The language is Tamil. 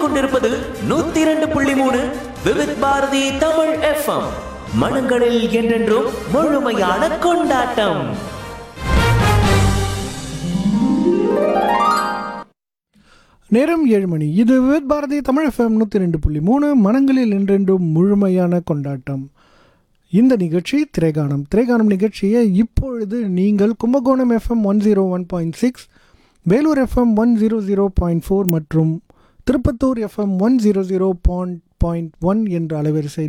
கேட்டுக்கொண்டிருப்பது நூத்தி இரண்டு புள்ளி மூணு விவித் பாரதி தமிழ் எஃப்எம் மனங்களில் என்றென்றும் முழுமையான கொண்டாட்டம் நேரம் ஏழு மணி இது விவேத் பாரதி தமிழ் எஃப்எம் நூற்றி ரெண்டு புள்ளி மூணு மனங்களில் என்றென்றும் முழுமையான கொண்டாட்டம் இந்த நிகழ்ச்சி திரைகானம் திரைகானம் நிகழ்ச்சியை இப்பொழுது நீங்கள் Kumbakonam FM one zero one point six Vellore FM one zero zero point four மற்றும் Tirupattur FM one zero zero point point one என்ற அலைவரிசையில்